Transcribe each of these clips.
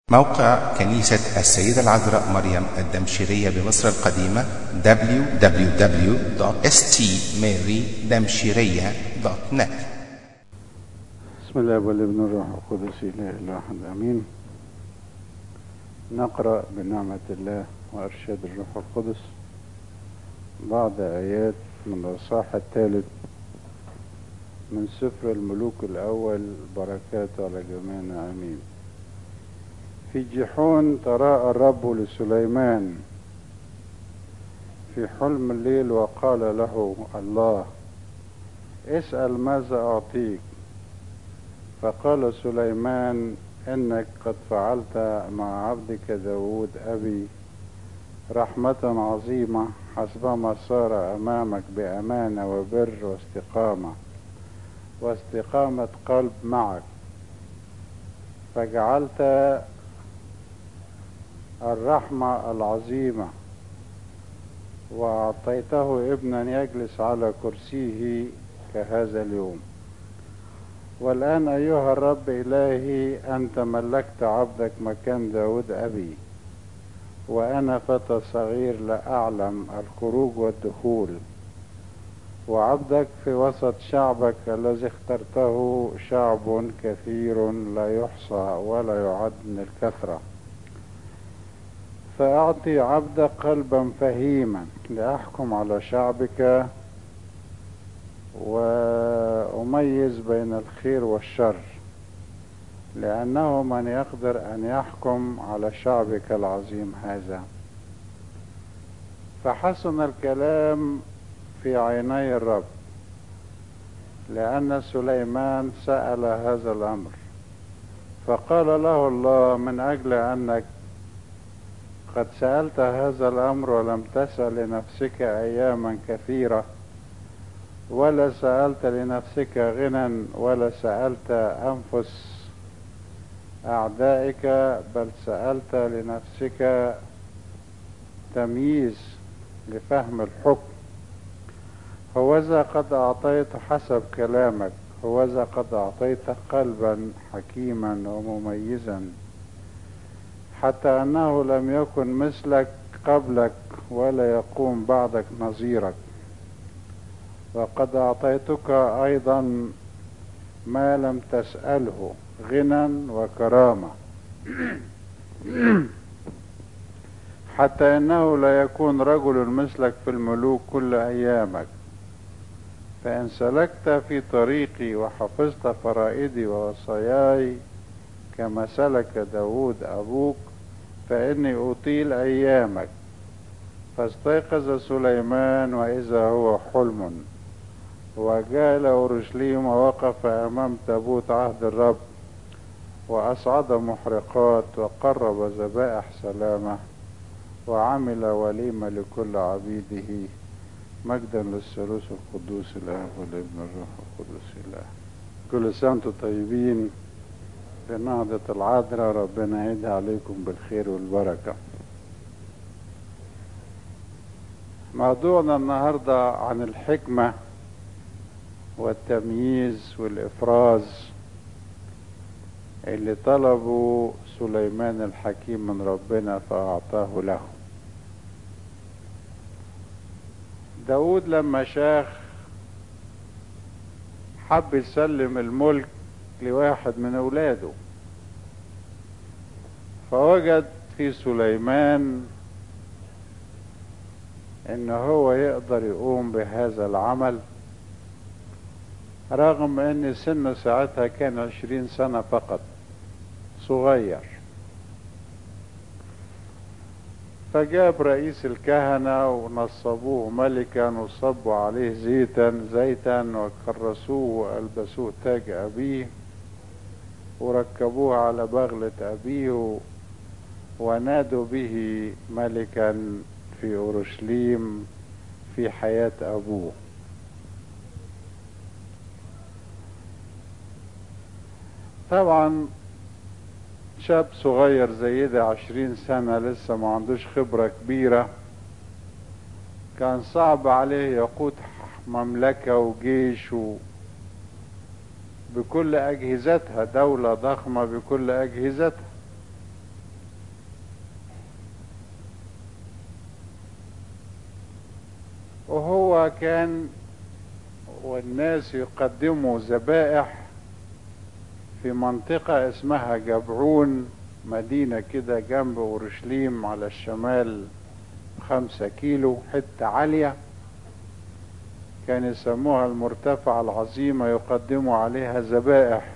موقع كنيسة السيدة العذراء مريم الدمشقية بمصر القديمة www.stmarydamshiriya.net بسم الله والابن الروح القدس اله الواحد امين نقرا بنعمه الله وارشاد الروح القدس بعض ايات من الاصحاح الثالث من سفر الملوك الاول بركات على جميعنا امين في جيحون تراءى الرب لسليمان في حلم الليل وقال له الله اسأل ماذا أعطيك فقال سليمان إنك قد فعلت مع عبدك داود أبي رحمة عظيمة حسبما صار أمامك بأمانة وبر واستقامة واستقامة قلب معك فجعلت الرحمة العظيمة وأعطيته ابنا يجلس على كرسيه كهذا اليوم والآن أيها الرب إلهي أنت ملكت عبدك مكان داود أبي وأنا فتى صغير لا أعلم الخروج والدخول وعبدك في وسط شعبك الذي اخترته شعب كثير لا يحصى ولا يعد من الكثره فأعطي عبدك قلبا فهيما لأحكم على شعبك وأميز بين الخير والشر لأنه من يقدر أن يحكم على شعبك العظيم هذا فحسن الكلام في عيني الرب لأن سليمان سأل هذا الأمر فقال له الله من أجل أنك قد سألت هذا الأمر ولم تسأل لنفسك أياما كثيرة ولا سألت لنفسك غنى ولا سألت أنفس أعدائك بل سألت لنفسك تمييز لفهم الحكم هوذا قد أعطيت حسب كلامك هوذا قد أعطيت قلبا حكيما ومميزا حتى أنه لم يكن مثلك قبلك ولا يقوم بعدك نظيرك وقد أعطيتك أيضا ما لم تسأله غنى وكرامة حتى أنه لا يكون رجل مثلك في الملوك كل أيامك فإن سلكت في طريقي وحفظت فرائدي ووصاياي كما سلك داود أبوك فإني أطيل أيامك فاستيقظ سليمان وإذا هو حلم وجاء إلى أورشليم ووقف أمام تابوت عهد الرب وأصعد محرقات وقرب ذبائح سلامة وعمل وليمة لكل عبيده مجدا للثالوث القدوس الآب والابن الروح القدس الله كل سنة وانتم طيبين بنهضة العذراء ربنا يعيدها عليكم بالخير والبركة موضوعنا النهاردة عن الحكمة والتمييز والإفراز اللي طلبوا سليمان الحكيم من ربنا فأعطاه له داود لما شاخ حب يسلم الملك لواحد من اولاده فوجد في سليمان ان هو يقدر يقوم بهذا العمل رغم ان سنه ساعتها كان عشرين سنة فقط صغير فجاب رئيس الكهنة ونصبوه ملكا وصبوا عليه زيتا زيتا وكرسوه وألبسوه تاج أبيه وركبوه على بغلة أبيه ونادوا به ملكا في أورشليم في حياة أبوه طبعا شاب صغير زي ده عشرين سنة لسه ما عندوش خبرة كبيرة كان صعب عليه يقود مملكة وجيش و بكل أجهزتها دولة ضخمة بكل أجهزتها فهو كان والناس يقدموا ذبائح في منطقة اسمها جبعون مدينة كده جنب أورشليم على الشمال خمسة كيلو حتة عالية كان يسموها المرتفعة العظيمة يقدموا عليها ذبائح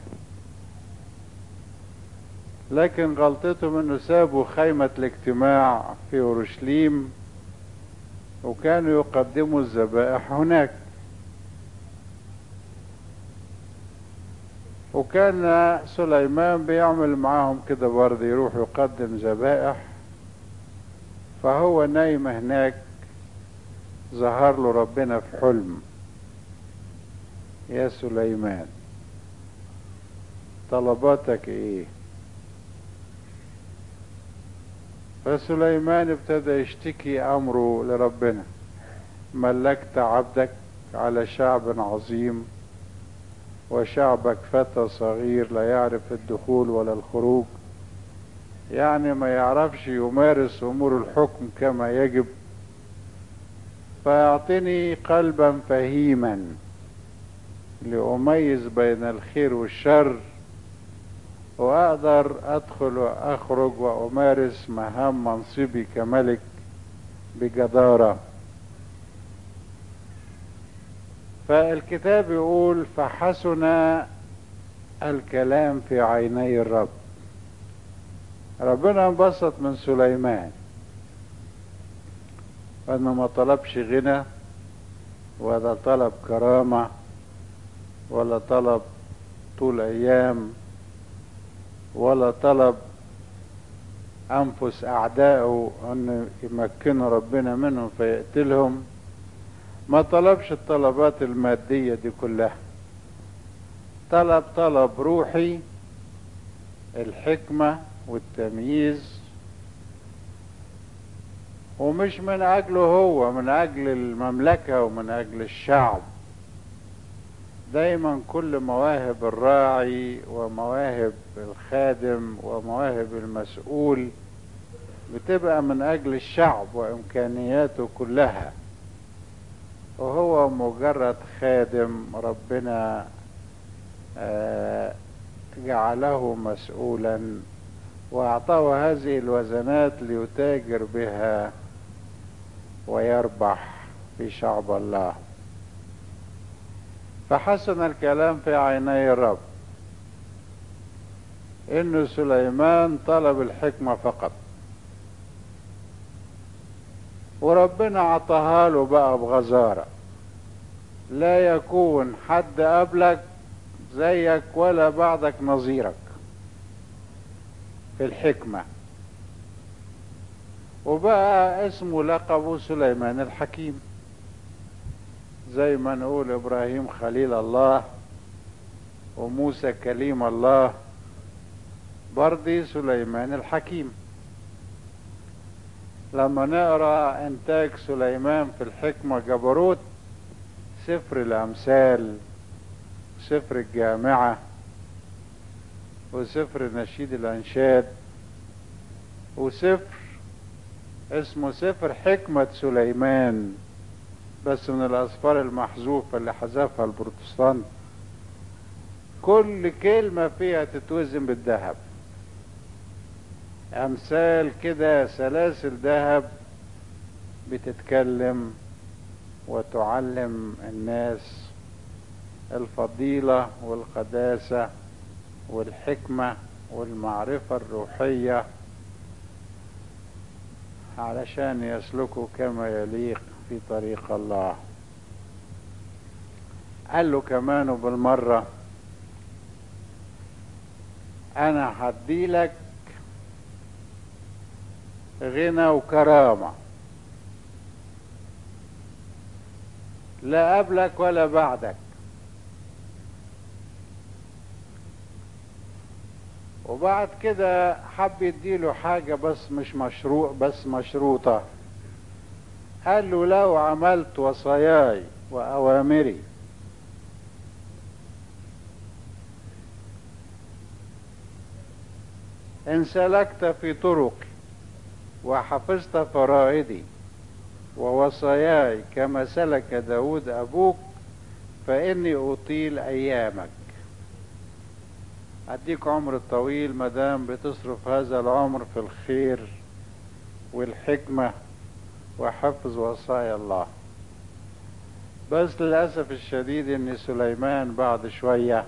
لكن غلطتهم انه سابوا خيمة الاجتماع في اورشليم وكانوا يقدموا الذبائح هناك وكان سليمان بيعمل معاهم كده برضه يروح يقدم ذبائح فهو نايم هناك ظهر له ربنا في حلم يا سليمان طلباتك ايه فسليمان ابتدى يشتكي امره لربنا ملكت عبدك على شعب عظيم وشعبك فتى صغير لا يعرف الدخول ولا الخروج يعني ما يعرفش يمارس امور الحكم كما يجب فيعطني قلبا فهيما لأميز بين الخير والشر وأقدر أدخل وأخرج وأمارس مهام منصبي كملك بجدارة فالكتاب يقول فحسن الكلام في عيني الرب ربنا انبسط من سليمان انه ما طلبش غنى ولا طلب كرامة ولا طلب طول ايام ولا طلب انفس اعدائه ان يمكنوا ربنا منهم فيقتلهم ما طلبش الطلبات المادية دي كلها طلب طلب روحي الحكمة والتمييز ومش من أجله هو من أجل المملكة ومن أجل الشعب دايما كل مواهب الراعي ومواهب الخادم ومواهب المسؤول بتبقى من أجل الشعب وإمكانياته كلها وهو مجرد خادم ربنا جعله مسؤولا واعطاه هذه الوزنات ليتاجر بها ويربح في شعب الله فحسن الكلام في عيني الرب ان سليمان طلب الحكمه فقط وربنا عطاها له بقى بغزاره لا يكون حد قبلك زيك ولا بعدك نظيرك في الحكمة وبقى اسمه لقبه سليمان الحكيم زي ما نقول ابراهيم خليل الله وموسى كليم الله برضي سليمان الحكيم لما نقرا انتاج سليمان في الحكمه جبروت سفر الامثال سفر الجامعه وسفر نشيد الانشاد وسفر اسمه سفر حكمة سليمان بس من الأسفار المحذوفة اللي حذفها البروتستانت كل كلمة فيها تتوزن بالذهب أمثال كده سلاسل ذهب بتتكلم وتعلم الناس الفضيلة والقداسة والحكمة والمعرفة الروحية علشان يسلكوا كما يليق في طريق الله قال له كمان بالمرة أنا هديلك غنى وكرامة لا قبلك ولا بعدك وبعد كده حب يديله حاجة بس مش مشروع بس مشروطة قال له لو عملت وصاياي وأوامري إن سلكت في طرقي وحفظت فرائدي ووصاياي كما سلك داود أبوك فإني أطيل أيامك أديك عمر طويل مدام بتصرف هذا العمر في الخير والحكمة وحفظ وصايا الله بس للأسف الشديد إن سليمان بعد شوية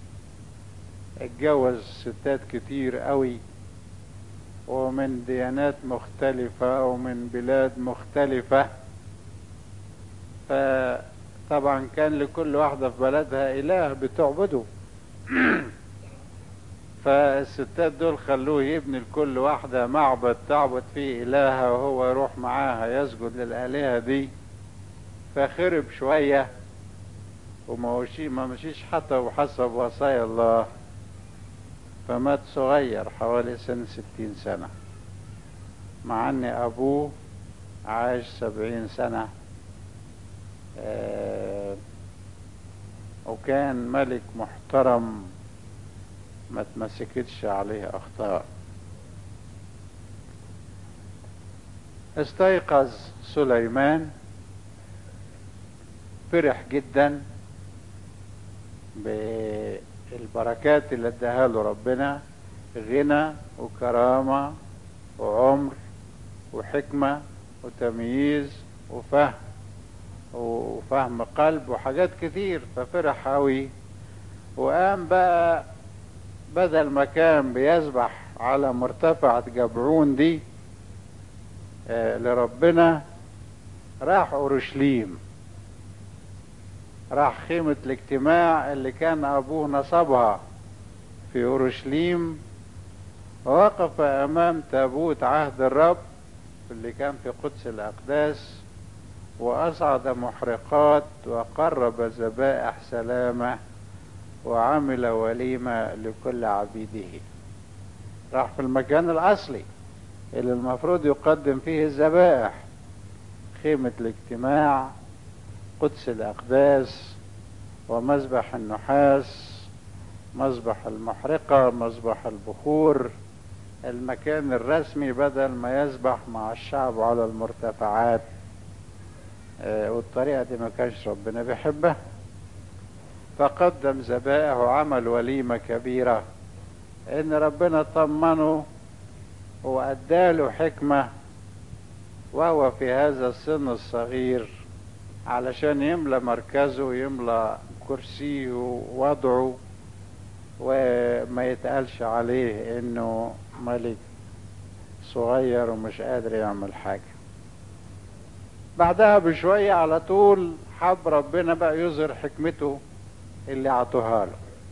اتجوز ستات كتير قوي ومن ديانات مختلفة ومن بلاد مختلفة فطبعا كان لكل واحدة في بلدها إله بتعبده فالستات دول خلوه يبني لكل واحدة معبد تعبد فيه إلهها وهو يروح معاها يسجد للآلهة دي فخرب شوية وما مشي ما مشيش حتى وحسب وصايا الله فمات صغير حوالي سنة ستين سنة مع ان ابوه عاش سبعين سنة آه وكان ملك محترم ما تمسكتش عليه اخطاء استيقظ سليمان فرح جدا بالبركات اللي اداها له ربنا غنى وكرامة وعمر وحكمة وتمييز وفهم وفهم قلب وحاجات كتير ففرح قوي وقام بقى بدل ما كان بيسبح على مرتفعة جبعون دي آه لربنا راح أورشليم راح خيمة الاجتماع اللي كان أبوه نصبها في أورشليم ووقف أمام تابوت عهد الرب اللي كان في قدس الأقداس وأصعد محرقات وقرب ذبائح سلامة وعمل وليمة لكل عبيده راح في المكان الأصلي اللي المفروض يقدم فيه الذبائح خيمة الاجتماع قدس الأقداس ومذبح النحاس مذبح المحرقة مذبح البخور المكان الرسمي بدل ما يسبح مع الشعب على المرتفعات آه والطريقة دي ما كانش ربنا بيحبها فقدم ذبائح وعمل وليمة كبيرة ان ربنا طمنه واداله حكمة وهو في هذا السن الصغير علشان يملى مركزه ويملى كرسيه ووضعه وما يتقالش عليه انه ملك صغير ومش قادر يعمل حاجة بعدها بشوية على طول حب ربنا بقى يظهر حكمته اللي عطوها له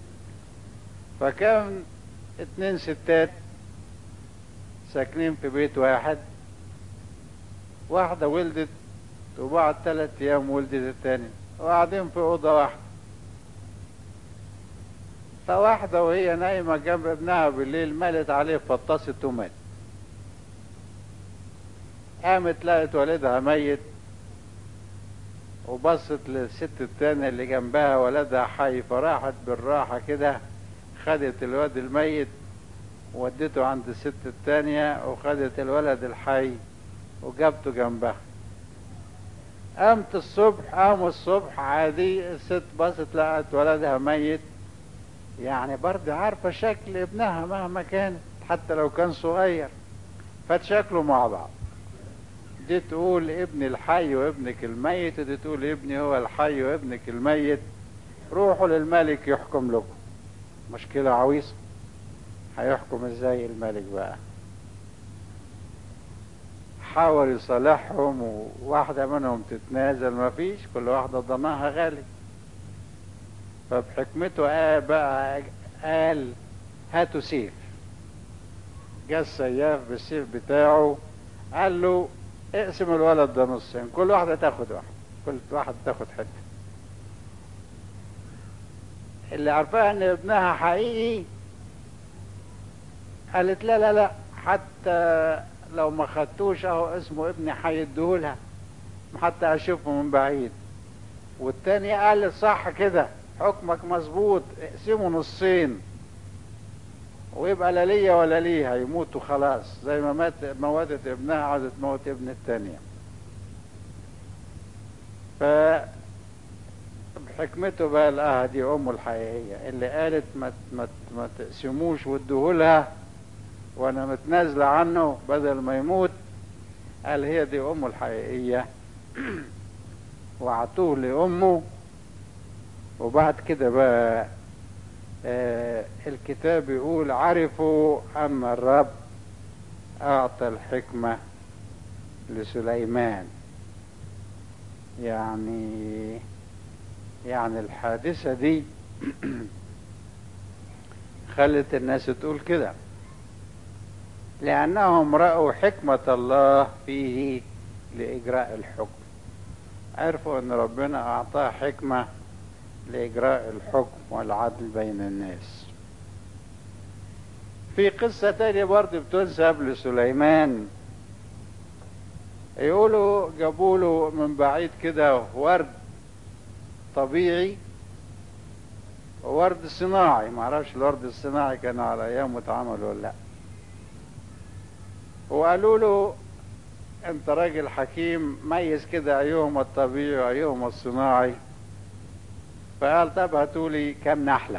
فكان اتنين ستات ساكنين في بيت واحد واحدة ولدت وبعد ثلاث ايام ولدت التاني وقاعدين في اوضه واحده فواحده وهي نايمه جنب ابنها بالليل مالت عليه فطست ومات قامت لقت والدها ميت وبصت للست التانية اللي جنبها ولدها حي فراحت بالراحة كده خدت الواد الميت ودته عند الست التانية وخدت الولد الحي وجابته جنبها قامت الصبح قاموا الصبح عادي الست بصت لقت ولدها ميت يعني برضه عارفة شكل ابنها مهما كانت حتى لو كان صغير فتشكلوا مع بعض دي تقول ابني الحي وابنك الميت ودي تقول ابني هو الحي وابنك الميت روحوا للملك يحكم لكم مشكلة عويصة هيحكم ازاي الملك بقى حاول يصالحهم وواحدة منهم تتنازل ما فيش كل واحدة ضماها غالي فبحكمته قال بقى قال هاتوا سيف جه السياف بالسيف بتاعه قال له اقسم الولد ده نصين كل واحدة تاخد واحد كل واحد تاخد حتة اللي عارفاها ان ابنها حقيقي قالت لا لا لا حتى لو ما خدتوش اهو اسمه ابني هيديهولها حتى اشوفه من بعيد والتاني قال صح كده حكمك مظبوط اقسمه نصين ويبقى لا ليا ولا ليها يموتوا خلاص زي ما مات موتت ابنها عاوزة تموت ابن التانية ف بحكمته بقى لقاها دي امه الحقيقيه اللي قالت ما ما ما تقسموش وادوهولها وانا متنازله عنه بدل ما يموت قال هي دي امه الحقيقيه وعطوه لامه وبعد كده بقى آه الكتاب يقول عرفوا ان الرب اعطى الحكمه لسليمان يعني يعني الحادثة دي خلت الناس تقول كده لأنهم رأوا حكمة الله فيه لإجراء الحكم عرفوا أن ربنا أعطاه حكمة لإجراء الحكم والعدل بين الناس في قصة تانية برضه بتنسب لسليمان يقولوا جابوا له من بعيد كده ورد طبيعي وورد صناعي معرفش الورد الصناعي كان على ايام اتعمل ولا لا وقالوا له انت راجل حكيم ميز كده ايهما الطبيعي وايهما الصناعي فقال طب هاتولي كام نحله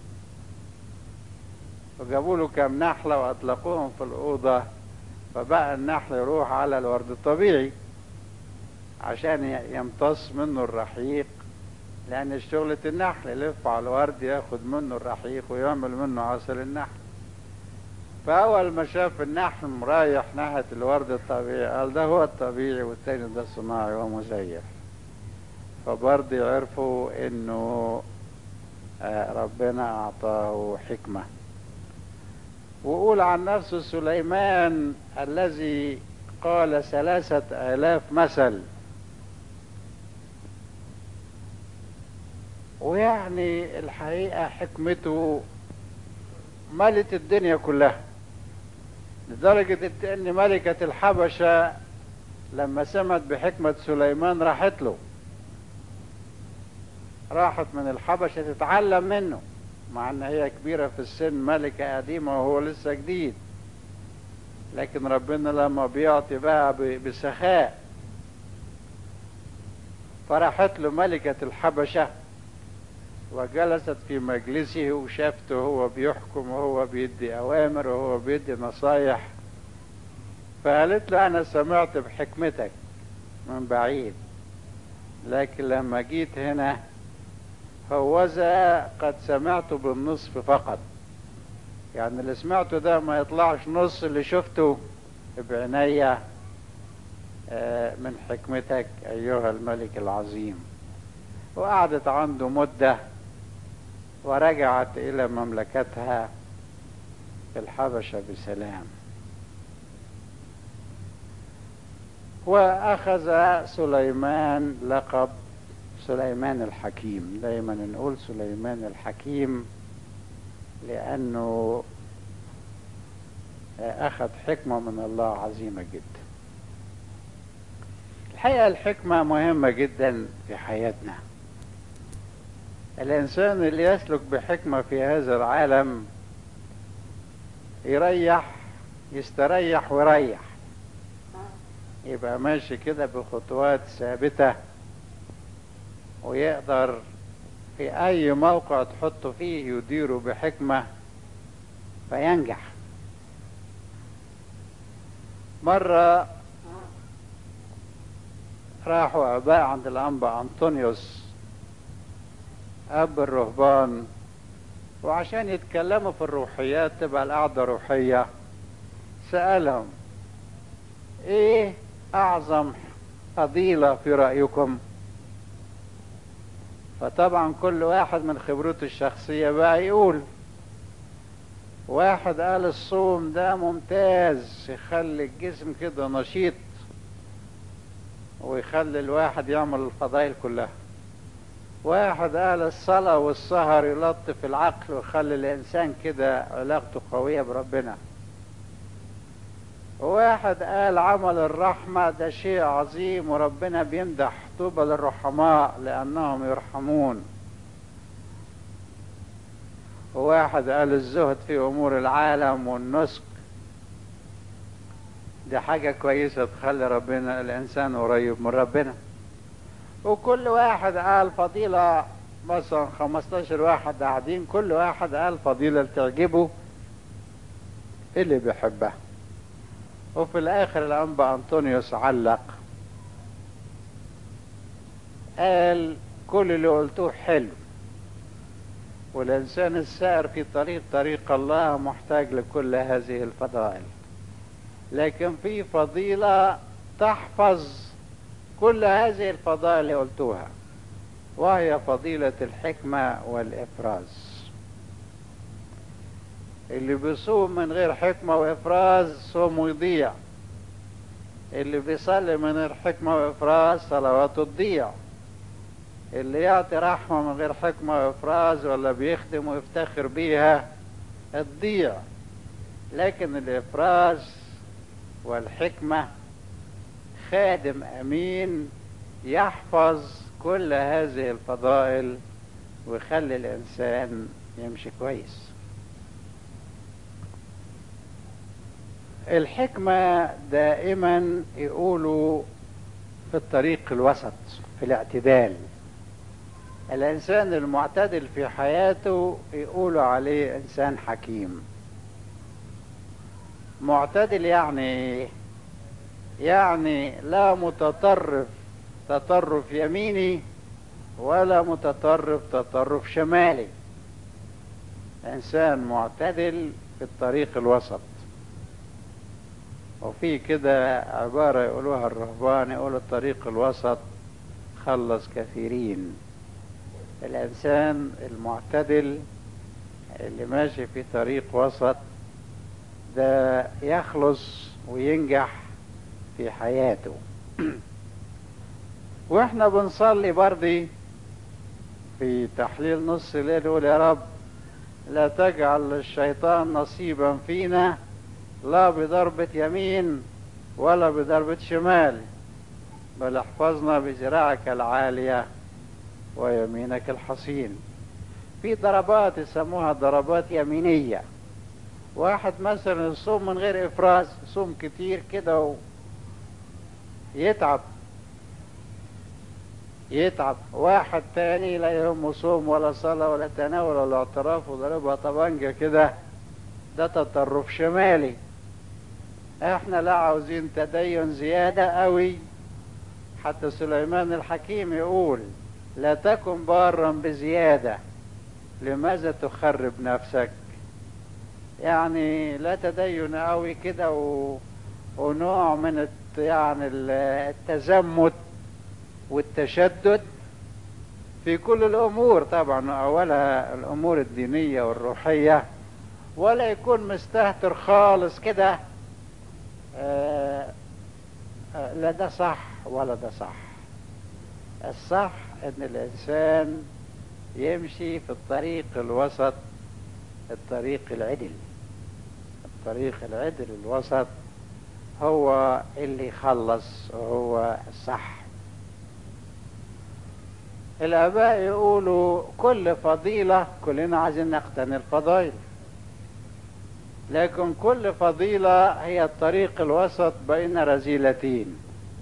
وجابوا له كام نحله واطلقوهم في الاوضه فبقى النحل يروح على الورد الطبيعي عشان يمتص منه الرحيق لأن شغلة النحل يلف على الورد ياخد منه الرحيق ويعمل منه عسل النحل فأول ما شاف النحل رايح ناحية الورد الطبيعي قال ده هو الطبيعي والتاني ده صناعي ومزيف فبرضه يعرفوا إنه ربنا أعطاه حكمة وقول عن نفسه سليمان الذي قال ثلاثة آلاف مثل ويعني الحقيقة حكمته ملت الدنيا كلها لدرجة ان ملكة الحبشة لما سمعت بحكمة سليمان راحت له راحت من الحبشة تتعلم منه مع ان هي كبيرة في السن ملكة قديمة وهو لسه جديد لكن ربنا لما بيعطي بقى بسخاء فراحت له ملكة الحبشة وجلست في مجلسه وشافته هو بيحكم وهو بيدي أوامر وهو بيدي نصايح فقالت له أنا سمعت بحكمتك من بعيد لكن لما جيت هنا هوذا قد سمعت بالنصف فقط يعني اللي سمعته ده ما يطلعش نص اللي شفته بعينيا من حكمتك أيها الملك العظيم وقعدت عنده مدة ورجعت إلى مملكتها في الحبشة بسلام وأخذ سليمان لقب سليمان الحكيم دايما نقول سليمان الحكيم لأنه أخذ حكمة من الله عظيمة جدا الحقيقة الحكمة مهمة جدا في حياتنا الإنسان اللي يسلك بحكمة في هذا العالم يريح يستريح ويريح يبقى ماشي كده بخطوات ثابتة ويقدر في أي موقع تحطه فيه يديره بحكمة فينجح مرة راحوا آباء عند الأنبا أنطونيوس أب الرهبان وعشان يتكلموا في الروحيات تبقى القعدة روحية سألهم إيه أعظم فضيلة في رأيكم؟ فطبعا كل واحد من خبرته الشخصية بقى يقول واحد قال الصوم ده ممتاز يخلي الجسم كده نشيط ويخلي الواحد يعمل الفضائل كلها واحد قال الصلاة والسهر يلطف العقل ويخلي الإنسان كده علاقته قوية بربنا واحد قال عمل الرحمة ده شيء عظيم وربنا بيمدح طوبى للرحماء لأنهم يرحمون وواحد قال الزهد في أمور العالم والنسك دي حاجة كويسة تخلي ربنا الإنسان قريب من ربنا وكل واحد قال فضيلة مثلا 15 واحد قاعدين كل واحد قال فضيلة اللي تعجبه اللي بيحبها وفي الآخر الأنبا أنطونيوس علق قال كل اللي قلتوه حلو والإنسان السائر في طريق طريق الله محتاج لكل هذه الفضائل لكن في فضيلة تحفظ كل هذه الفضائل اللي قلتوها وهي فضيلة الحكمة والإفراز اللي بيصوم من غير حكمة وإفراز صومه يضيع اللي بيصلي من غير حكمة وإفراز صلواته تضيع اللي يعطي رحمة من غير حكمة وإفراز ولا بيخدم ويفتخر بيها تضيع لكن الإفراز والحكمة خادم أمين يحفظ كل هذه الفضائل ويخلي الإنسان يمشي كويس الحكمة دائما يقولوا في الطريق الوسط في الاعتدال الإنسان المعتدل في حياته يقولوا عليه إنسان حكيم معتدل يعني يعني لا متطرف تطرف يميني ولا متطرف تطرف شمالي إنسان معتدل في الطريق الوسط وفي كده عبارة يقولوها الرهبان يقولوا الطريق الوسط خلص كثيرين الإنسان المعتدل اللي ماشي في طريق وسط ده يخلص وينجح في حياته واحنا بنصلي برضي في تحليل نص الليل يقول يا رب لا تجعل الشيطان نصيبا فينا لا بضربة يمين ولا بضربة شمال بل احفظنا بذراعك العالية ويمينك الحصين في ضربات يسموها ضربات يمينية واحد مثلا يصوم من غير افراز يصوم كتير كده و... يتعب يتعب واحد تاني لا يهمه صوم ولا صلاة ولا تناول ولا اعتراف وضربها طبنجة كده ده تطرف شمالي احنا لا عاوزين تدين زيادة قوي حتى سليمان الحكيم يقول لا تكن بارا بزيادة لماذا تخرب نفسك يعني لا تدين قوي كده و... ونوع من الت... يعني التزمت والتشدد في كل الامور طبعا اولها الامور الدينيه والروحيه ولا يكون مستهتر خالص كده آه آه لا ده صح ولا ده صح الصح ان الانسان يمشي في الطريق الوسط الطريق العدل الطريق العدل الوسط هو اللي يخلص وهو الصح الآباء يقولوا كل فضيلة كلنا عايزين نقتني الفضائل لكن كل فضيلة هي الطريق الوسط بين رذيلتين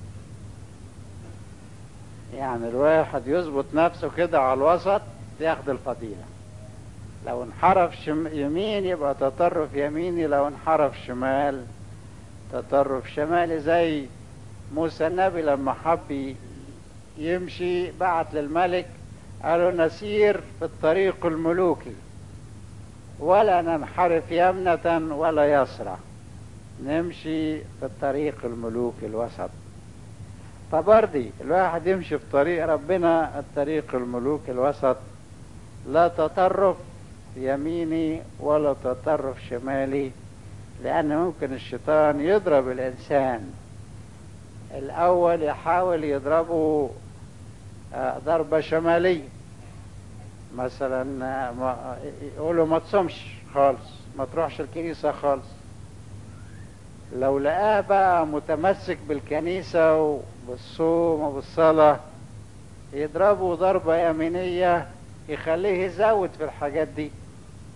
يعني الواحد يظبط نفسه كده على الوسط ياخد الفضيلة لو انحرف شم يمين يبقى تطرف يميني لو انحرف شمال تطرف شمالي زي موسى النبي لما حب يمشي بعت للملك قالوا نسير في الطريق الملوكي ولا ننحرف يمنة ولا يسرى نمشي في الطريق الملوكي الوسط فبردي الواحد يمشي في طريق ربنا الطريق الملوكي الوسط لا تطرف يميني ولا تطرف شمالي لأن ممكن الشيطان يضرب الإنسان الأول يحاول يضربه ضربة شمالية مثلا يقولوا ما تصومش خالص ما تروحش الكنيسة خالص لو لقاه بقى متمسك بالكنيسة وبالصوم وبالصلاة يضربه ضربة يمينية يخليه يزود في الحاجات دي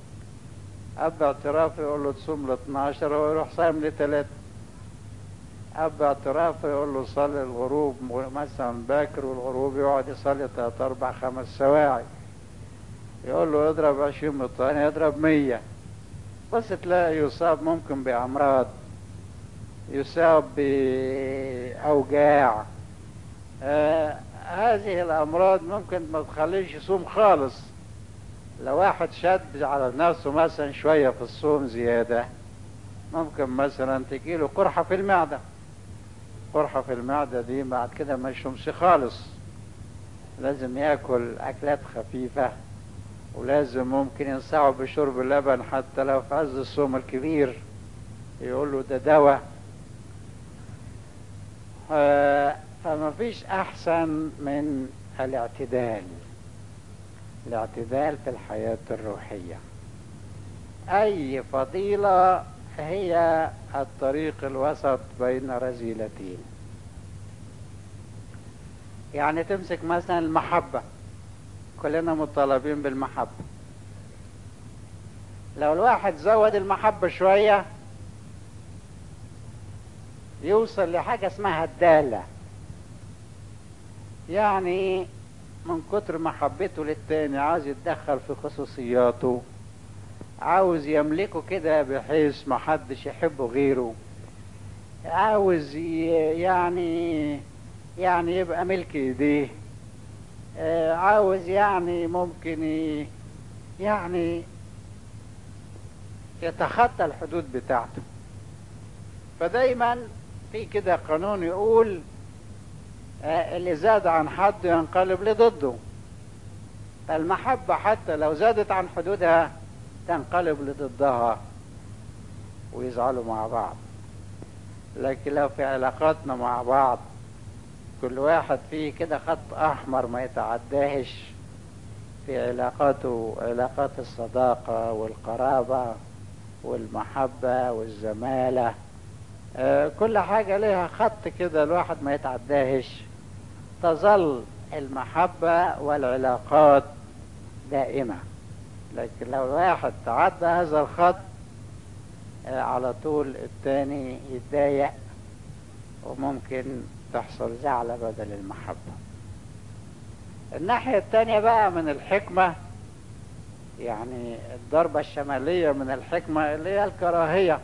أب اعتراف يقول له تصوم ل 12 ويروح صايم لثلاثة أب اعترافه يقول له صلي الغروب مثلا باكر والغروب يقعد يصلي تلات أربع خمس سواعي يقول له اضرب عشرين بالطانية يضرب مية بس تلاقي يصاب ممكن بأمراض يصاب بأوجاع آه هذه الأمراض ممكن ما تخليش يصوم خالص لو واحد شد على نفسه مثلا شوية في الصوم زيادة ممكن مثلا تجيله قرحة في المعدة قرحة في المعدة دي بعد كده ما يشمش خالص لازم ياكل أكلات خفيفة ولازم ممكن ينصحه بشرب اللبن حتى لو في عز الصوم الكبير يقول له ده دواء آه فما فيش أحسن من الاعتدال الاعتدال في الحياة الروحية أي فضيلة هي الطريق الوسط بين رذيلتين يعني تمسك مثلا المحبة كلنا مطالبين بالمحبة لو الواحد زود المحبة شوية يوصل لحاجة اسمها الدالة يعني من كتر محبته للتاني عاوز يتدخل في خصوصياته عاوز يملكه كده بحيث محدش يحبه غيره عاوز يعني يعني يبقى ملك ايديه عاوز يعني ممكن يعني يتخطى الحدود بتاعته فدايما في كده قانون يقول اللي زاد عن حد ينقلب لضده فالمحبة حتى لو زادت عن حدودها تنقلب لضدها ويزعلوا مع بعض لكن لو في علاقاتنا مع بعض كل واحد فيه كده خط أحمر ما يتعداهش في علاقاته علاقات الصداقة والقرابة والمحبة والزمالة آه كل حاجة لها خط كده الواحد ما يتعداهش تظل المحبة والعلاقات دائمة لكن لو الواحد تعدى هذا الخط آه على طول التاني يتضايق وممكن تحصل زعلة بدل المحبة الناحية التانية بقى من الحكمة يعني الضربة الشمالية من الحكمة اللي هي الكراهية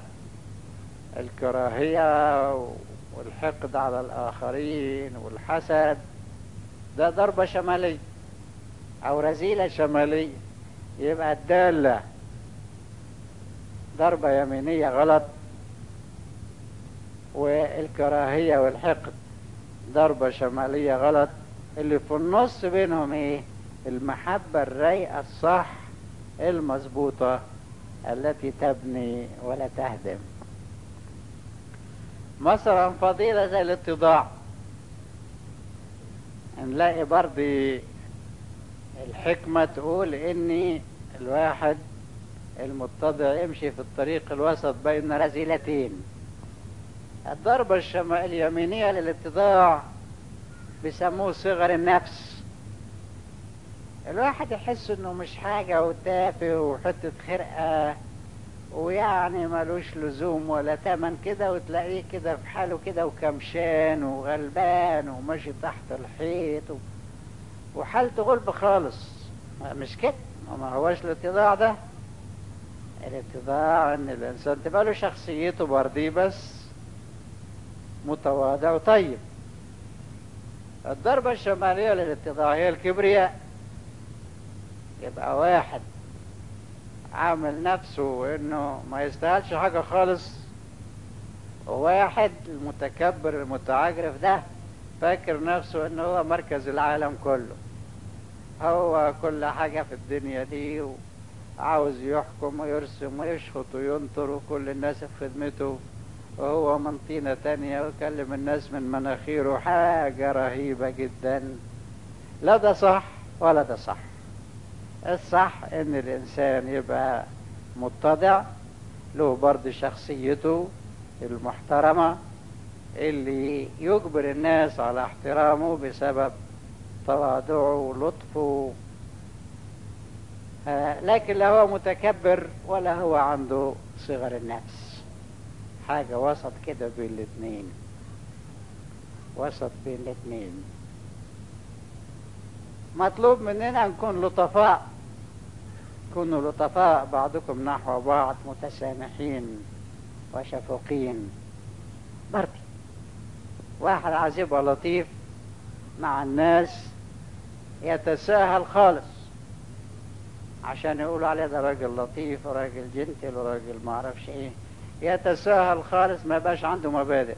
الكراهية والحقد على الآخرين والحسد ده ضربة شمالية أو رذيلة شمالية يبقى الدالة ضربة يمينية غلط والكراهية والحقد ضربة شمالية غلط اللي في النص بينهم ايه المحبة الرايقة الصح المظبوطة التي تبني ولا تهدم مثلا فضيلة زي الاتضاع نلاقي برضه الحكمة تقول ان الواحد المتضع يمشي في الطريق الوسط بين رذيلتين الضربة الشمال اليمينية للاتضاع بيسموه صغر النفس الواحد يحس انه مش حاجة وتافه وحتة خرقة ويعني ملوش لزوم ولا تمن كده وتلاقيه كده في حاله كده وكمشان وغلبان وماشي تحت الحيط و... وحالته غلب خالص مش كده ما هوش الاتضاع ده الاتضاع ان الانسان تبقى له شخصيته بردي بس متواضع وطيب الضربة الشمالية للاتضاع هي الكبرياء يبقى واحد عامل نفسه انه ما يستاهلش حاجة خالص وواحد المتكبر المتعجرف ده فاكر نفسه انه هو مركز العالم كله هو كل حاجة في الدنيا دي وعاوز يحكم ويرسم ويشخط وينطر وكل الناس في خدمته وهو من طينة تانية ويكلم الناس من مناخيره حاجة رهيبة جدا لا ده صح ولا ده صح الصح ان الانسان يبقى متضع له برضه شخصيته المحترمة اللي يجبر الناس على احترامه بسبب تواضعه ولطفه آه لكن لا هو متكبر ولا هو عنده صغر النفس حاجة وسط كده بين الاتنين وسط بين الاثنين مطلوب مننا نكون لطفاء كونوا لطفاء بعضكم نحو بعض متسامحين وشفوقين برضه واحد عايز يبقى لطيف مع الناس يتساهل خالص عشان يقولوا عليه ده راجل لطيف وراجل جنتل وراجل ما اعرفش ايه يتساهل خالص ما يبقاش عنده مبادئ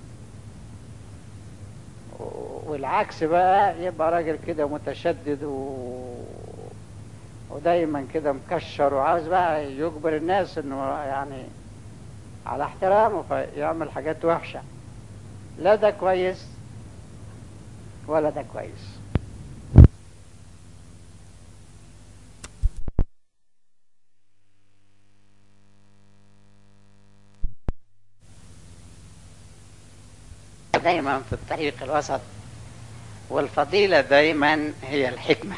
والعكس بقى يبقى راجل كده متشدد و... ودايما كده مكشر وعاوز بقى يجبر الناس انه يعني على احترامه فيعمل حاجات وحشة لا ده كويس ولا ده كويس دايما في الطريق الوسط والفضيلة دايما هي الحكمة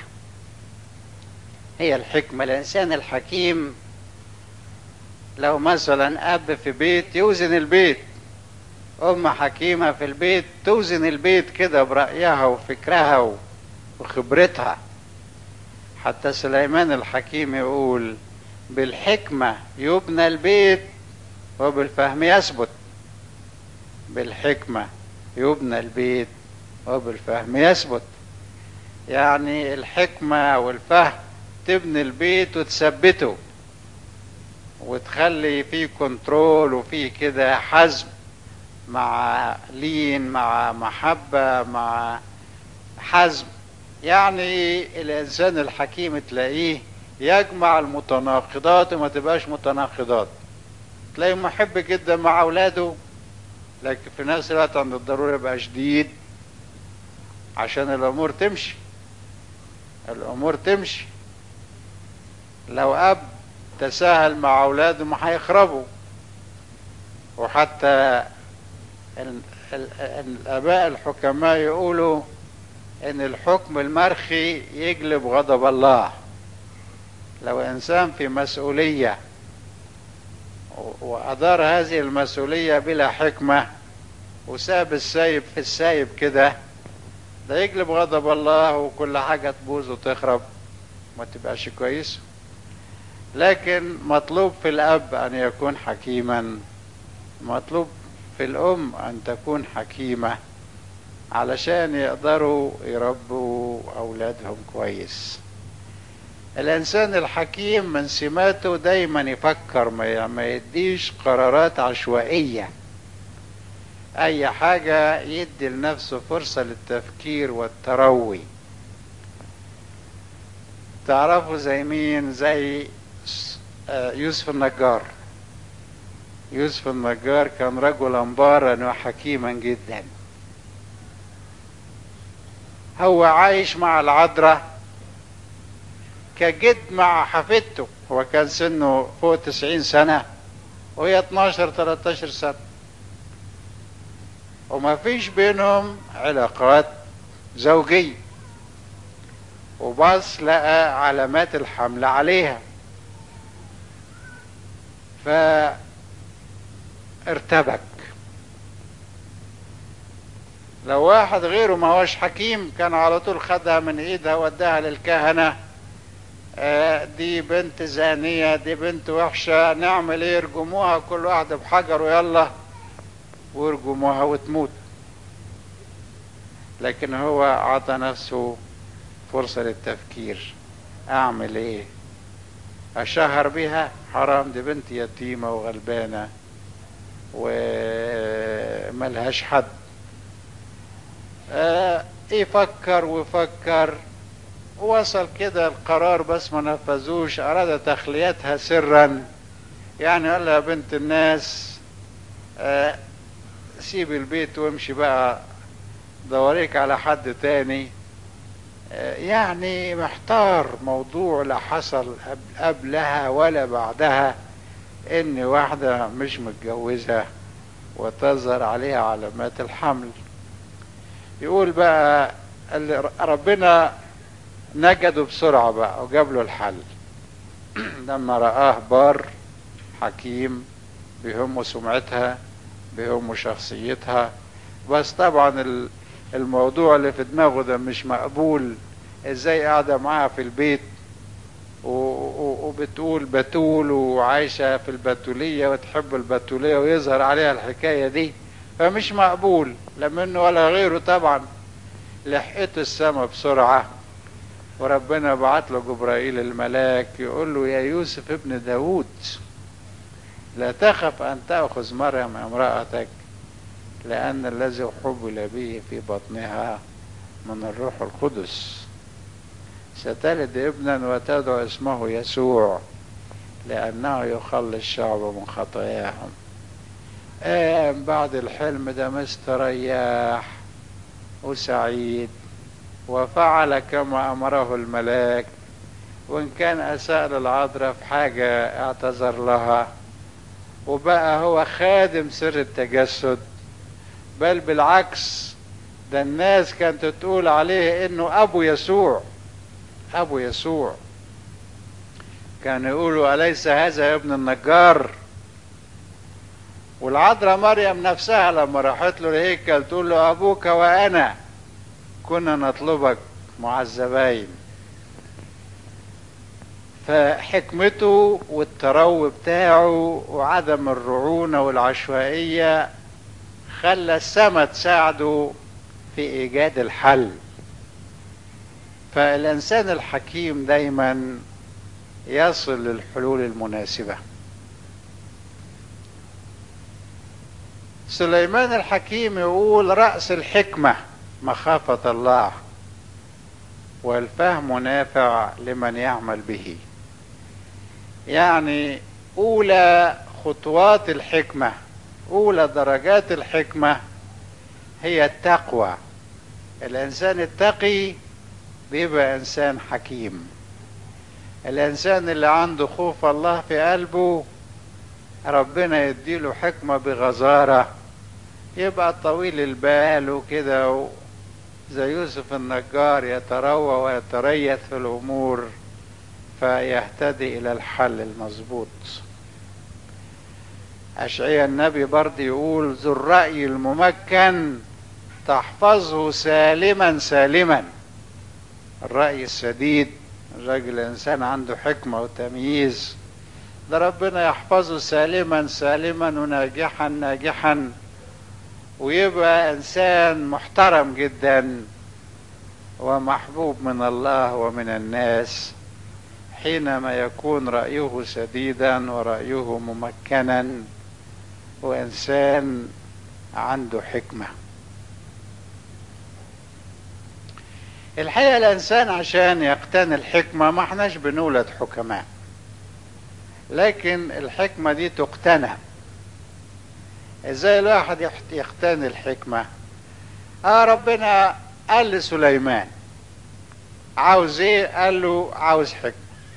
هي الحكمة الإنسان الحكيم لو مثلا أب في بيت يوزن البيت أم حكيمة في البيت توزن البيت كده برأيها وفكرها وخبرتها حتى سليمان الحكيم يقول بالحكمة يبنى البيت وبالفهم يثبت بالحكمة يبنى البيت وبالفهم يثبت يعني الحكمة والفهم تبني البيت وتثبته وتخلي فيه كنترول وفيه كده حزم مع لين مع محبة مع حزم يعني الإنسان الحكيم تلاقيه يجمع المتناقضات وما تبقاش متناقضات تلاقيه محب جدا مع أولاده لكن في نفس الوقت عند الضرورة يبقى شديد عشان الأمور تمشي الأمور تمشي لو أب تساهل مع أولاده ما هيخربوا وحتى ال ال الآباء الحكماء يقولوا إن الحكم المرخي يجلب غضب الله لو إنسان في مسؤولية وأدار هذه المسؤولية بلا حكمة وساب السايب في السايب كده ده يجلب غضب الله وكل حاجة تبوظ وتخرب ما تبقاش كويس لكن مطلوب في الأب أن يكون حكيما مطلوب في الأم أن تكون حكيمة علشان يقدروا يربوا أولادهم كويس الإنسان الحكيم من سماته دايما يفكر ما يديش قرارات عشوائية أي حاجة يدي لنفسه فرصة للتفكير والتروي تعرفوا زي مين زي يوسف النجار يوسف النجار كان رجلا بارا وحكيما جدا هو عايش مع العذراء كجد مع حفيدته هو كان سنه فوق تسعين سنة وهي 12 13 سنة وما فيش بينهم علاقات زوجية وبص لقى علامات الحمل عليها فارتبك لو واحد غيره ما هوش حكيم كان على طول خدها من ايدها وداها للكهنة آه دي بنت زانية دي بنت وحشة نعمل ايه يرجموها كل واحد بحجر ويلا ويرجموها وتموت لكن هو عطى نفسه فرصة للتفكير اعمل ايه اشهر بها حرام دي بنت يتيمة وغلبانة وملهاش حد آه يفكر ويفكر وصل كده القرار بس ما نفذوش اراد تخليتها سرا يعني قال لها بنت الناس آه سيب البيت وامشي بقى دوريك على حد تاني آه يعني محتار موضوع لا حصل قبلها ولا بعدها ان واحدة مش متجوزة وتظهر عليها علامات الحمل يقول بقى ربنا نجده بسرعة بقى وجاب له الحل لما رآه بار حكيم بيهمه سمعتها بيهمه شخصيتها بس طبعا ال- الموضوع اللي في دماغه ده مش مقبول ازاي قاعدة معاها في البيت و- و- وبتقول بتول وعايشة في البتولية وتحب البتولية ويظهر عليها الحكاية دي فمش مقبول لا منه ولا غيره طبعا لحقته السما بسرعة وربنا بعت له جبرائيل الملاك يقول له يا يوسف ابن داود لا تخف أن تأخذ مريم امرأتك لأن الذي حبل به في بطنها من الروح القدس ستلد ابنا وتدعو اسمه يسوع لأنه يخلص الشعب من خطاياهم قام بعد الحلم ده مستريح وسعيد وفعل كما أمره الملاك وإن كان أساء للعذراء في حاجة اعتذر لها وبقى هو خادم سر التجسد بل بالعكس ده الناس كانت تقول عليه انه ابو يسوع ابو يسوع كانوا يقولوا اليس هذا ابن النجار والعذراء مريم نفسها لما راحت له الهيكل تقول له ابوك وانا كنا نطلبك معذبين فحكمته والترو بتاعه وعدم الرعونة والعشوائية خلى السما تساعده في ايجاد الحل فالانسان الحكيم دايما يصل للحلول المناسبه سليمان الحكيم يقول راس الحكمه مخافه الله والفهم نافع لمن يعمل به يعني اولى خطوات الحكمه اولى درجات الحكمه هي التقوى الانسان التقي بيبقى انسان حكيم الانسان اللي عنده خوف الله في قلبه ربنا يديله حكمه بغزاره يبقى طويل البال وكده و- زي يوسف النجار يتروى ويتريث في الامور فيهتدي الى الحل المظبوط أشعياء النبي برضه يقول ذو الرأي الممكن تحفظه سالما سالما الرأي السديد الراجل إنسان عنده حكمة وتمييز ده ربنا يحفظه سالما سالما وناجحا ناجحا ويبقى إنسان محترم جدا ومحبوب من الله ومن الناس حينما يكون رأيه سديدا ورأيه ممكنا وإنسان عنده حكمة الحقيقة الإنسان عشان يقتني الحكمة ما احناش بنولد حكماء لكن الحكمة دي تقتنى ازاي الواحد يحت- يقتني الحكمة اه ربنا قال لسليمان عاوز ايه قال له عاوز حكمة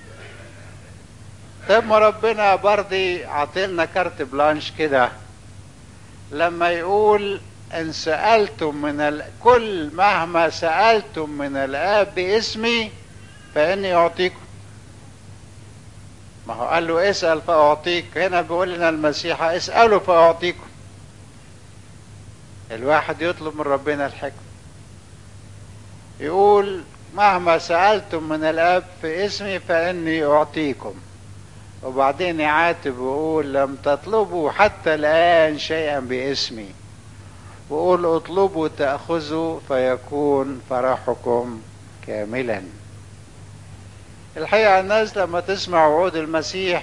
طب ما ربنا برضي عطيلنا كارت بلانش كده لما يقول ان سألتم من ال... كل مهما سألتم من الآب باسمي فإني أعطيكم ما هو قال له اسأل فأعطيك هنا بيقول لنا المسيح اسألوا فأعطيكم الواحد يطلب من ربنا الحكمة يقول مهما سألتم من الآب في اسمي فإني أعطيكم وبعدين يعاتب ويقول لم تطلبوا حتى الآن شيئا باسمي وقول اطلبوا تأخذوا فيكون فرحكم كاملا الحقيقة الناس لما تسمع وعود المسيح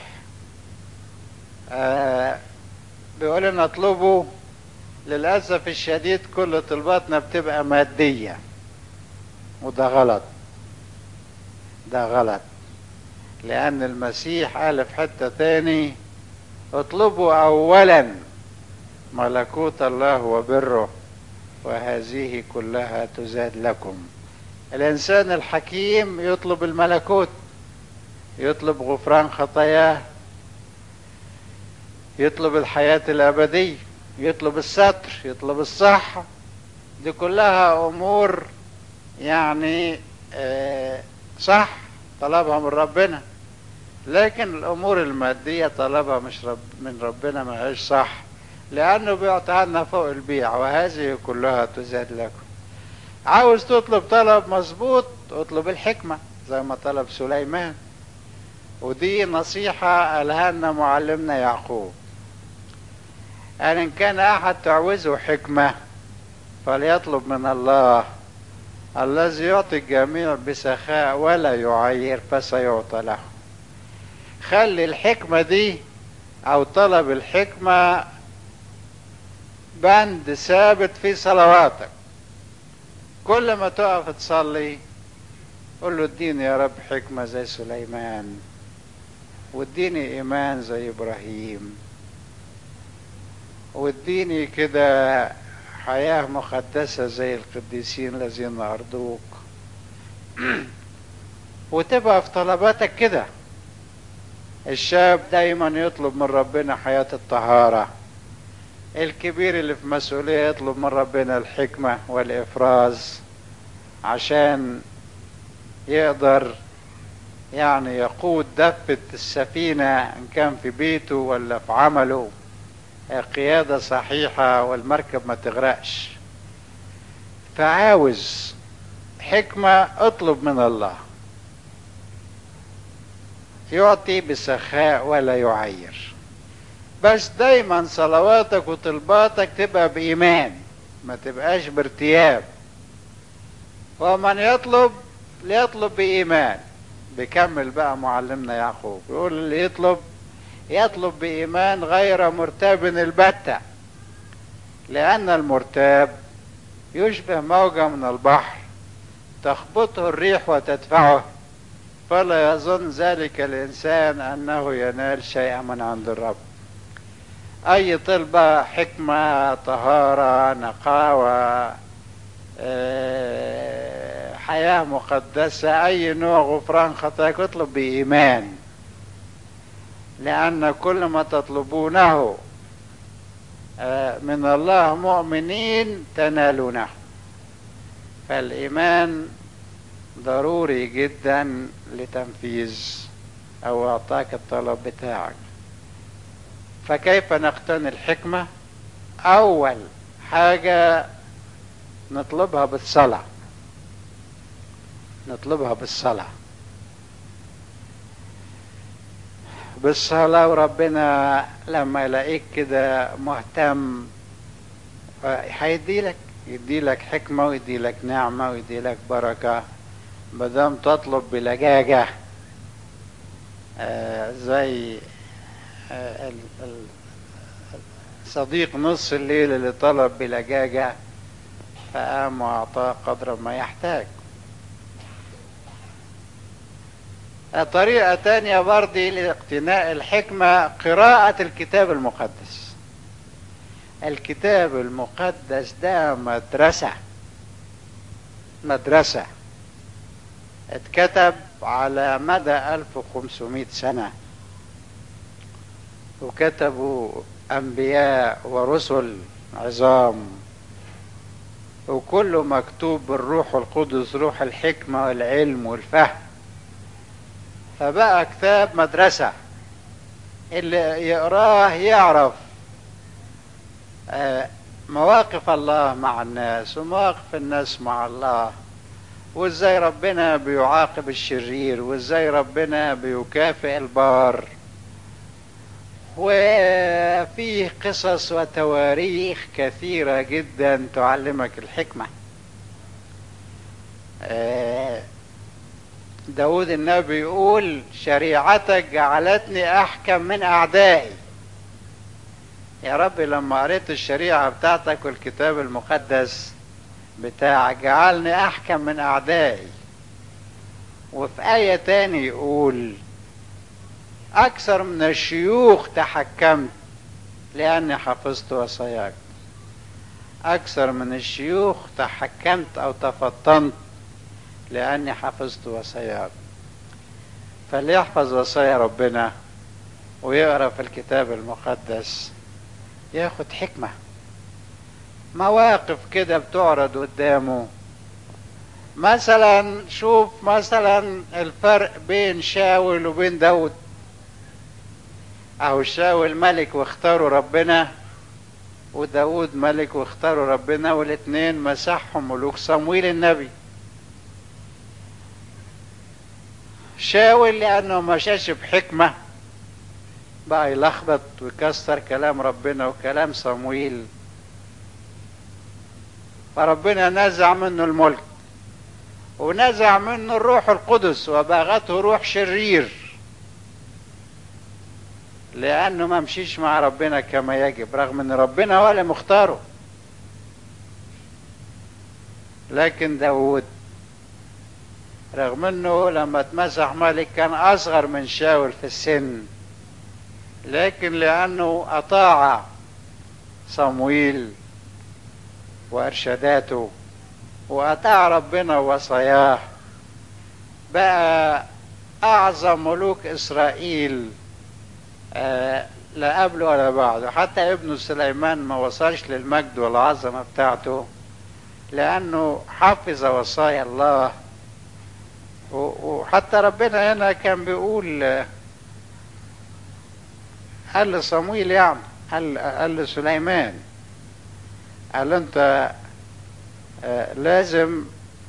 آه بيقول لنا اطلبوا للأسف الشديد كل طلباتنا بتبقى مادية وده غلط ده غلط لأن المسيح قال في حتة تاني اطلبوا أولا ملكوت الله وبره وهذه كلها تزاد لكم الإنسان الحكيم يطلب الملكوت يطلب غفران خطاياه يطلب الحياة الأبدية يطلب الستر يطلب الصحة دي كلها أمور يعني آه صح طلبها من ربنا لكن الأمور المادية طلبها مش رب من ربنا ما هيش صح لأنه بيعطيها لنا فوق البيع وهذه كلها تزاد لكم عاوز تطلب طلب مظبوط اطلب الحكمة زي ما طلب سليمان ودي نصيحة قالها لنا معلمنا يعقوب قال إن كان أحد تعوزه حكمة فليطلب من الله الذي يعطي الجميع بسخاء ولا يعير فسيعطى له خلي الحكمة دي أو طلب الحكمة بند ثابت في صلواتك كل ما تقف تصلي قول له اديني يا رب حكمة زي سليمان واديني إيمان زي إبراهيم واديني كده حياة مقدسة زي القديسين الذين أرضوك وتبقى في طلباتك كده الشاب دايما يطلب من ربنا حياة الطهارة الكبير اللي في مسؤولية يطلب من ربنا الحكمة والإفراز عشان يقدر يعني يقود دفة السفينة إن كان في بيته ولا في عمله قيادة صحيحة والمركب ما تغرقش فعاوز حكمة اطلب من الله يعطي بسخاء ولا يعير بس دايما صلواتك وطلباتك تبقى بإيمان ما تبقاش بارتياب ومن يطلب ليطلب بإيمان بيكمل بقى معلمنا يعقوب يقول اللي يطلب يطلب بإيمان غير مرتاب البتة لأن المرتاب يشبه موجة من البحر تخبطه الريح وتدفعه فلا يظن ذلك الإنسان أنه ينال شيئا من عند الرب أي طلبة حكمة طهارة نقاوة حياة مقدسة أي نوع غفران خطاياك اطلب بإيمان لأن كل ما تطلبونه من الله مؤمنين تنالونه فالإيمان ضروري جدا لتنفيذ أو إعطاك الطلب بتاعك فكيف نقتني الحكمة أول حاجة نطلبها بالصلاة نطلبها بالصلاة بالصلاة وربنا لما يلاقيك كده مهتم هيديلك يديلك حكمة ويديلك نعمة ويديلك بركة مادام تطلب بلجاجة آه زي آه صديق نص الليل اللي طلب بلجاجة فقام وأعطاه قدر ما يحتاج طريقة تانية برضه لاقتناء الحكمة قراءة الكتاب المقدس الكتاب المقدس ده مدرسة مدرسة اتكتب على مدى 1500 سنة وكتبوا أنبياء ورسل عظام وكله مكتوب بالروح القدس روح الحكمة والعلم والفهم فبقى كتاب مدرسة اللي يقراه يعرف مواقف الله مع الناس ومواقف الناس مع الله وازاي ربنا بيعاقب الشرير وازاي ربنا بيكافئ البار وفيه قصص وتواريخ كثيرة جدا تعلمك الحكمة داود النبي يقول شريعتك جعلتني أحكم من أعدائي يا رب لما قريت الشريعة بتاعتك والكتاب المقدس بتاعك جعلني أحكم من أعدائي وفي آية تاني يقول أكثر من الشيوخ تحكمت لأني حفظت وصاياك أكثر من الشيوخ تحكمت أو تفطنت لأني حفظت وصاياك فليحفظ وصايا ربنا ويقرأ في الكتاب المقدس ياخد حكمة مواقف كده بتعرض قدامه مثلا شوف مثلا الفرق بين شاول وبين داود أو شاول ملك واختاروا ربنا وداود ملك واختاروا ربنا والاتنين مسحهم ملوك صمويل النبي شاول لأنه مشاش بحكمة بقى يلخبط ويكسر كلام ربنا وكلام صمويل فربنا نزع منه الملك ونزع منه الروح القدس وباغته روح شرير لأنه ما مشيش مع ربنا كما يجب رغم أن ربنا هو اللي مختاره لكن داود رغم أنه لما اتمسح ملك كان أصغر من شاول في السن لكن لأنه أطاع صمويل وإرشاداته وأطاع ربنا ووصاياه بقى أعظم ملوك إسرائيل آه لا قبله ولا بعده حتى ابنه سليمان ما وصلش للمجد والعظمة بتاعته لأنه حفظ وصايا الله وحتى ربنا هنا كان بيقول قال لصمويل يعني قال, قال لسليمان قال انت آه لازم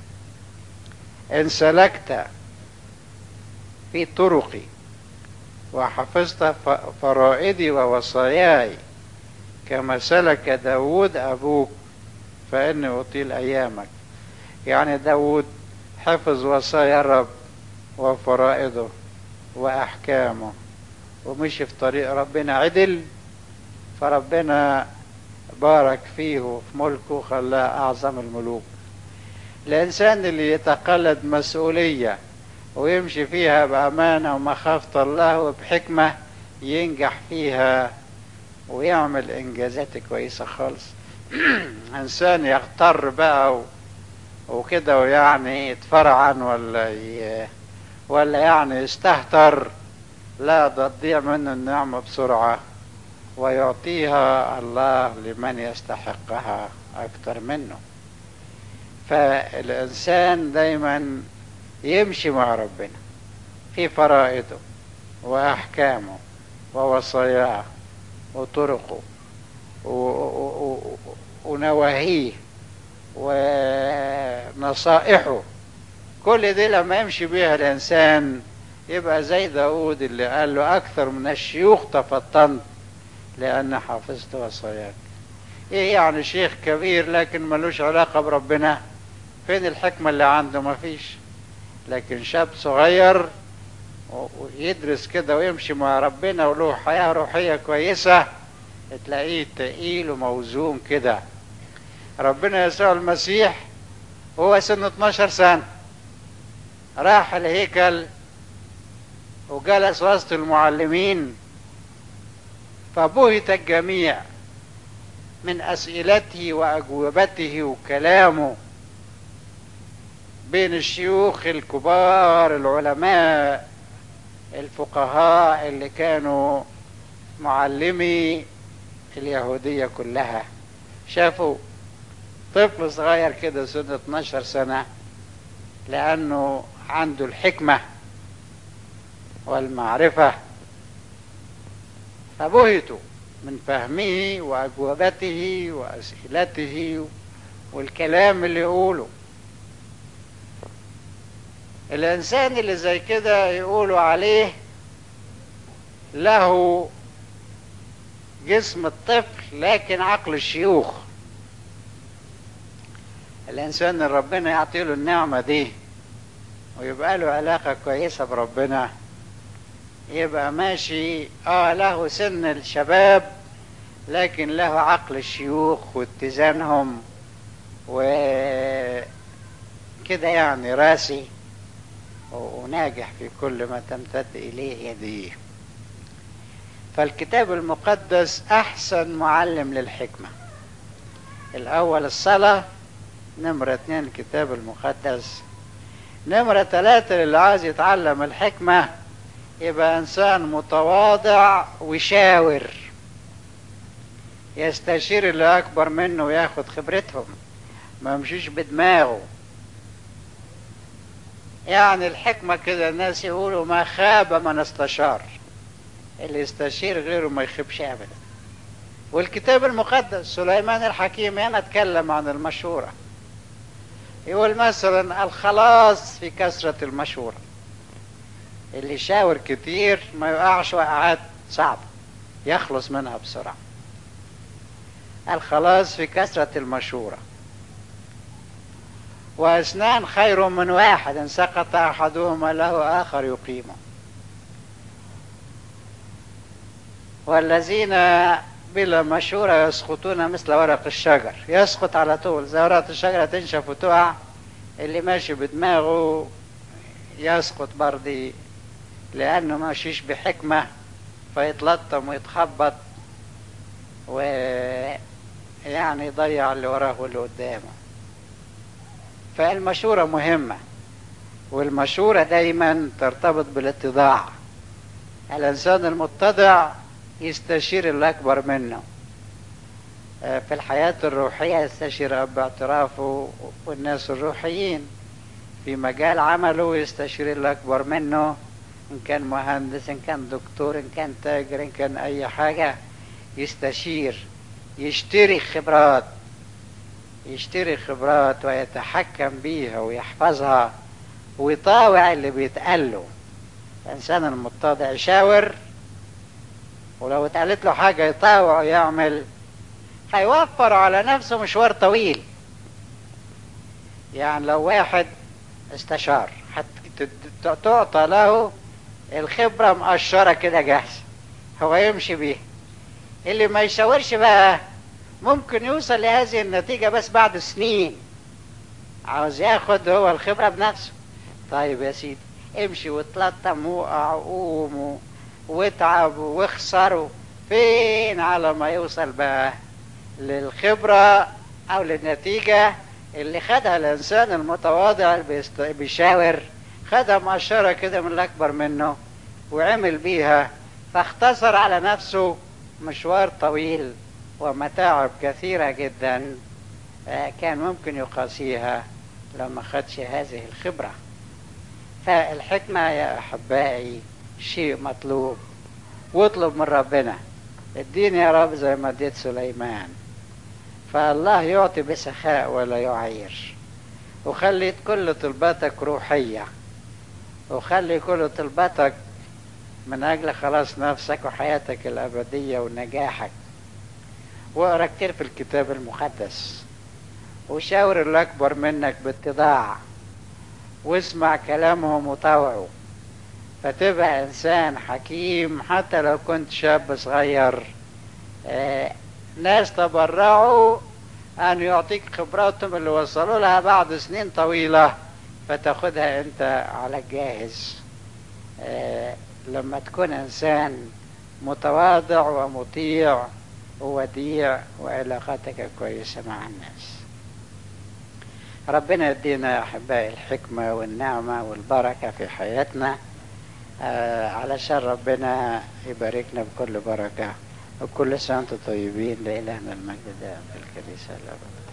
ان سلكت في طرقي وحفظت فرائدي ووصاياي كما سلك داود أبوك فإني أطيل أيامك يعني داود حفظ وصايا الرب وفرائضه وأحكامه ومشي في طريق ربنا عدل فربنا بارك فيه وفي ملكه خلاه أعظم الملوك الإنسان اللي يتقلد مسؤولية ويمشي فيها بأمانة ومخافة الله وبحكمة ينجح فيها ويعمل إنجازات كويسة خالص إنسان يغتر بقى وكده ويعني يتفرعن ولا ي... ولا يعني يستهتر لا ده تضيع منه النعمة بسرعة ويعطيها الله لمن يستحقها أكثر منه فالإنسان دايما يمشي مع ربنا في فرائضه وأحكامه ووصاياه وطرقه ونواهيه ونصائحه كل دي لما يمشي بيها الإنسان يبقى زي داود اللي قال له أكثر من الشيوخ تفطنت لأن حفظت وصاياك إيه يعني شيخ كبير لكن ملوش علاقة بربنا فين الحكمة اللي عنده مفيش لكن شاب صغير ويدرس كده ويمشي مع ربنا وله حياة روحية كويسة تلاقيه تقيل وموزون كده ربنا يسوع المسيح هو سن 12 سنة راح الهيكل وجلس وسط المعلمين فبهت الجميع من أسئلته وأجوبته وكلامه بين الشيوخ الكبار العلماء الفقهاء اللي كانوا معلمي اليهودية كلها شافوا طفل صغير كده سنة 12 سنة لأنه عنده الحكمة والمعرفة فبهتوا من فهمه وأجوبته وأسئلته والكلام اللي يقوله الإنسان اللي زي كده يقولوا عليه له جسم الطفل لكن عقل الشيوخ الإنسان اللي ربنا يعطي له النعمة دي ويبقى له علاقة كويسة بربنا يبقى ماشي اه له سن الشباب لكن له عقل الشيوخ واتزانهم وكده يعني راسي وناجح في كل ما تمتد إليه يديه فالكتاب المقدس أحسن معلم للحكمة الأول الصلاة نمرة اتنين الكتاب المقدس نمرة ثلاثة اللي عايز يتعلم الحكمة يبقى إنسان متواضع وشاور يستشير اللي أكبر منه وياخد خبرتهم ما يمشيش بدماغه يعني الحكمة كده الناس يقولوا ما خاب من استشار اللي يستشير غيره ما يخيبش أبدا والكتاب المقدس سليمان الحكيم هنا اتكلم عن المشورة يقول مثلا الخلاص في كثرة المشورة اللي يشاور كتير ما يقعش وقعات صعبة يخلص منها بسرعة الخلاص في كثرة المشورة واثنان خير من واحد ان سقط احدهما له اخر يقيمه والذين بلا مشورة يسقطون مثل ورق الشجر يسقط على طول زي ورقة الشجرة تنشف وتقع اللي ماشي بدماغه يسقط برضي لأنه ماشيش بحكمة فيتلطم ويتخبط ويعني يضيع اللي وراه واللي قدامه فالمشورة مهمة والمشورة دايما ترتبط بالاتضاع الإنسان المتضع يستشير الأكبر منه في الحياة الروحية يستشير أب اعترافه والناس الروحيين في مجال عمله يستشير الأكبر منه إن كان مهندس إن كان دكتور إن كان تاجر إن كان أي حاجة يستشير يشتري خبرات يشتري خبرات ويتحكم بيها ويحفظها ويطاوع اللي بيتقال له الإنسان المتضع يشاور ولو اتقالت له حاجة يطاوع ويعمل هيوفر على نفسه مشوار طويل يعني لو واحد استشار تعطى له الخبرة مقشرة كده جاهزة هو يمشي بيها اللي ما يشاورش بقى ممكن يوصل لهذه النتيجة بس بعد سنين عاوز ياخد هو الخبرة بنفسه طيب يا سيدي امشي وتلطم وقع وقوم واتعب واخسر فين على ما يوصل بقى للخبرة أو للنتيجة اللي خدها الإنسان المتواضع اللي بيشاور خدها مقشرة كده من الأكبر منه وعمل بيها فاختصر على نفسه مشوار طويل ومتاعب كثيرة جدا كان ممكن يقاسيها لو ما خدش هذه الخبرة فالحكمة يا أحبائي شيء مطلوب واطلب من ربنا اديني يا رب زي ما اديت سليمان فالله يعطي بسخاء ولا يعير وخلي كل طلباتك روحية وخلي كل طلباتك من أجل خلاص نفسك وحياتك الأبدية ونجاحك واقرا كتير في الكتاب المقدس وشاور الأكبر منك باتضاع واسمع كلامهم وطوعه فتبقى إنسان حكيم حتى لو كنت شاب صغير آه ناس تبرعوا أن يعطيك خبراتهم اللي وصلوا لها بعد سنين طويلة فتاخدها أنت على الجاهز آه لما تكون إنسان متواضع ومطيع ووديع وعلاقاتك كويسة مع الناس ربنا يدينا يا أحبائي الحكمة والنعمة والبركة في حياتنا آه علشان ربنا يباركنا بكل بركة وكل سنة وانتم طيبين لإلهنا المجد دائم في الكنيسة الأبد